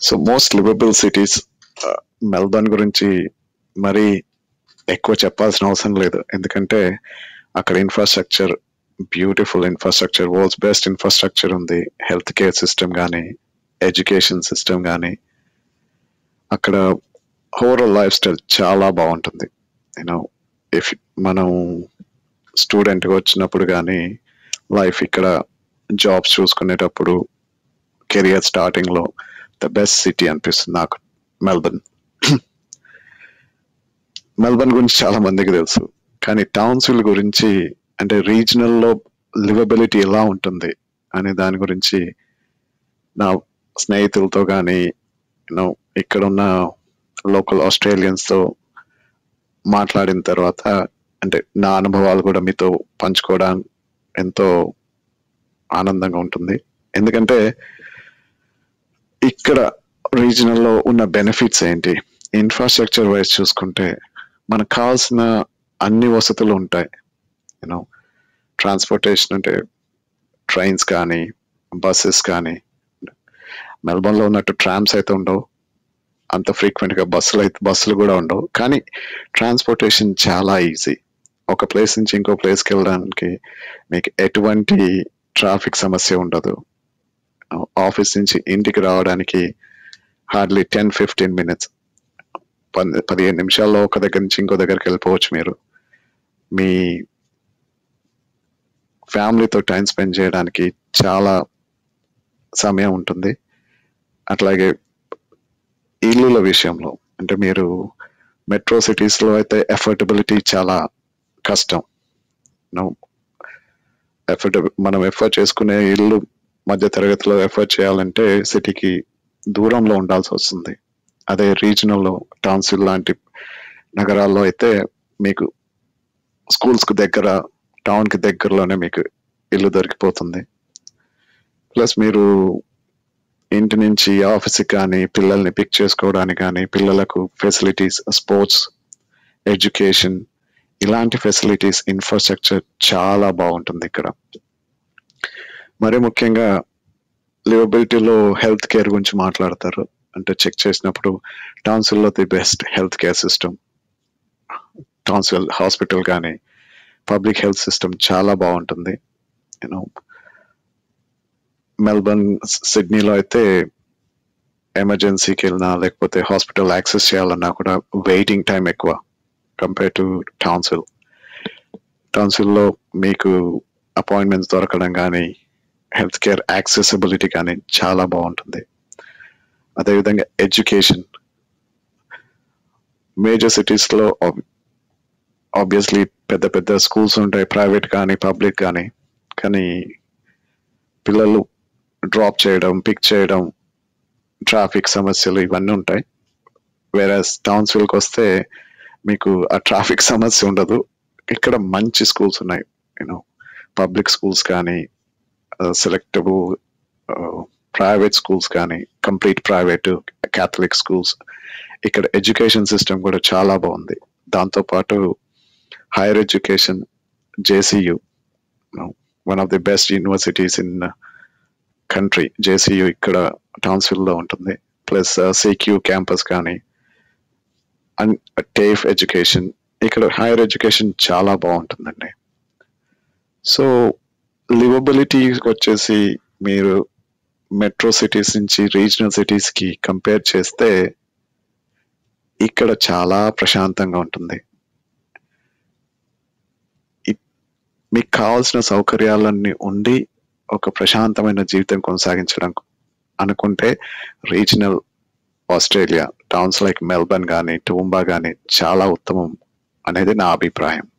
so most livable cities Melbourne గురించి మరీ ఎక్కువ చెప్పాల్సిన అవసరం లేదు ఎందుకంటే అక్కడ infrastructure beautiful infrastructure world's best infrastructure ఉంది హెల్త్ కేర్ సిస్టమ్ కానీ ఎడ్యుకేషన్ సిస్టమ్ కానీ అక్కడ ఓవరాల్ లైఫ్ స్టైల్ చాలా బాగుంటుంది యూనో ఇఫ్ మనం స్టూడెంట్గా వచ్చినప్పుడు కానీ లైఫ్ ఇక్కడ జాబ్స్ చూసుకునేటప్పుడు కెరియర్ స్టార్టింగ్లో ద బెస్ట్ సిటీ అనిపిస్తుంది నాకు మెల్బర్న్ మెల్బర్న్ గురించి చాలా మందికి తెలుసు కానీ టౌన్సిల్ గురించి అంటే రీజనల్లో లివబిలిటీ ఎలా ఉంటుంది అనే దాని గురించి నా స్నేహితులతో కానీ యూనో ఇక్కడ ఉన్న లోకల్ ఆస్ట్రేలియన్స్తో మాట్లాడిన తర్వాత అంటే నా అనుభవాలు కూడా మీతో పంచుకోవడం ఎంతో ఆనందంగా ఉంటుంది ఎందుకంటే ఇక్కడ రీజనల్లో ఉన్న బెనిఫిట్స్ ఏంటి ఇన్ఫ్రాస్ట్రక్చర్ వైజ్ చూసుకుంటే మనకు కావాల్సిన అన్ని వసతులు ఉంటాయి యూనో ట్రాన్స్పోర్టేషన్ అంటే ట్రైన్స్ కానీ బస్సెస్ కానీ మెల్బర్న్లో ఉన్నట్టు ట్రామ్స్ అయితే ఉండవు అంత ఫ్రీక్వెంట్గా బస్సులు అయితే బస్సులు కూడా ఉండవు కానీ ట్రాన్స్పోర్టేషన్ చాలా ఈజీ ఒక ప్లేస్ నుంచి ఇంకో ప్లేస్కి వెళ్ళడానికి మీకు ఎటువంటి ట్రాఫిక్ సమస్య ఉండదు ఆఫీస్ నుంచి ఇంటికి రావడానికి హార్డ్లీ టెన్ ఫిఫ్టీన్ మినిట్స్ పదిహేను నిమిషాల్లో ఒక దగ్గర నుంచి ఇంకో దగ్గరికి వెళ్ళిపోవచ్చు మీరు మీ ఫ్యామిలీతో టైం స్పెండ్ చేయడానికి చాలా సమయం ఉంటుంది అట్లాగే ఇల్లుల విషయంలో అంటే మీరు మెట్రో సిటీస్లో అయితే ఎఫర్టబిలిటీ చాలా కష్టం ఎఫర్ట్ మనం ఎఫర్ట్ చేసుకునే ఇల్లు మధ్య తరగతిలో ఎఫర్ట్ చేయాలంటే సిటీకి దూరంలో ఉండాల్సి వస్తుంది అదే రీజనల్లో టౌన్సిల్ లాంటి నగరాల్లో అయితే మీకు స్కూల్స్కి దగ్గర టౌన్కి దగ్గరలోనే మీకు ఇల్లు దొరికిపోతుంది ప్లస్ మీరు ఇంటి నుంచి ఆఫీస్కి కానీ పిల్లల్ని పిక్ చేసుకోవడానికి కానీ పిల్లలకు ఫెసిలిటీస్ స్పోర్ట్స్ ఎడ్యుకేషన్ ఇలాంటి ఫెసిలిటీస్ ఇన్ఫ్రాస్ట్రక్చర్ చాలా బాగుంటుంది ఇక్కడ మరి ముఖ్యంగా లివబిలిటీలో హెల్త్ కేర్ గురించి మాట్లాడతారు అంటే చెక్ చేసినప్పుడు టాన్సిల్లో the best health care system Townsville hospital కానీ పబ్లిక్ హెల్త్ సిస్టమ్ చాలా బాగుంటుంది యూనో మెల్బర్న్ సిడ్నీలో అయితే ఎమర్జెన్సీకి వెళ్ళినా లేకపోతే హాస్పిటల్ యాక్సెస్ చేయాలన్నా కూడా వెయిటింగ్ టైం ఎక్కువ కంపేర్ టు టౌన్సిల్ టౌన్సిల్లో మీకు అపాయింట్మెంట్స్ దొరకడం కానీ హెల్త్ కేర్ యాక్సెసిబిలిటీ కానీ చాలా బాగుంటుంది అదేవిధంగా ఎడ్యుకేషన్ మేజర్ సిటీస్లో ఆబ్వియస్లీ పెద్ద పెద్ద స్కూల్స్ ఉంటాయి ప్రైవేట్ కానీ పబ్లిక్ కానీ కానీ పిల్లలు డ్రాప్ చేయడం పిక్ చేయడం ట్రాఫిక్ సమస్యలు ఇవన్నీ ఉంటాయి వేరే టౌన్స్విల్కి వస్తే మీకు ఆ ట్రాఫిక్ సమస్య ఉండదు ఇక్కడ మంచి స్కూల్స్ ఉన్నాయి యూనో పబ్లిక్ స్కూల్స్ కానీ సెలెక్టబుల్ ప్రైవేట్ స్కూల్స్ కానీ కంప్లీట్ ప్రైవేట్ క్యాథలిక్ స్కూల్స్ ఇక్కడ ఎడ్యుకేషన్ సిస్టమ్ కూడా చాలా బాగుంది దాంతోపాటు higher education JCU one of the best universities in country JCU ఇక్కడ టౌన్స్విల్లో ఉంటుంది ప్లస్ సిక్యూ క్యాంపస్ కానీ అండ్ టేఫ్ ఎడ్యుకేషన్ ఇక్కడ హైయర్ ఎడ్యుకేషన్ చాలా బాగుంటుందండి సో లివబిలిటీ వచ్చేసి మీరు మెట్రో సిటీస్ నుంచి రీజనల్ సిటీస్కి కంపేర్ చేస్తే ఇక్కడ చాలా ప్రశాంతంగా ఉంటుంది మీకు కావాల్సిన సౌకర్యాలన్నీ ఉండి ఒక ప్రశాంతమైన జీవితం కొనసాగించడం అనుకుంటే regional Australia towns like Melbourne కానీ టూంబా కానీ చాలా ఉత్తమం అనేది నా అభిప్రాయం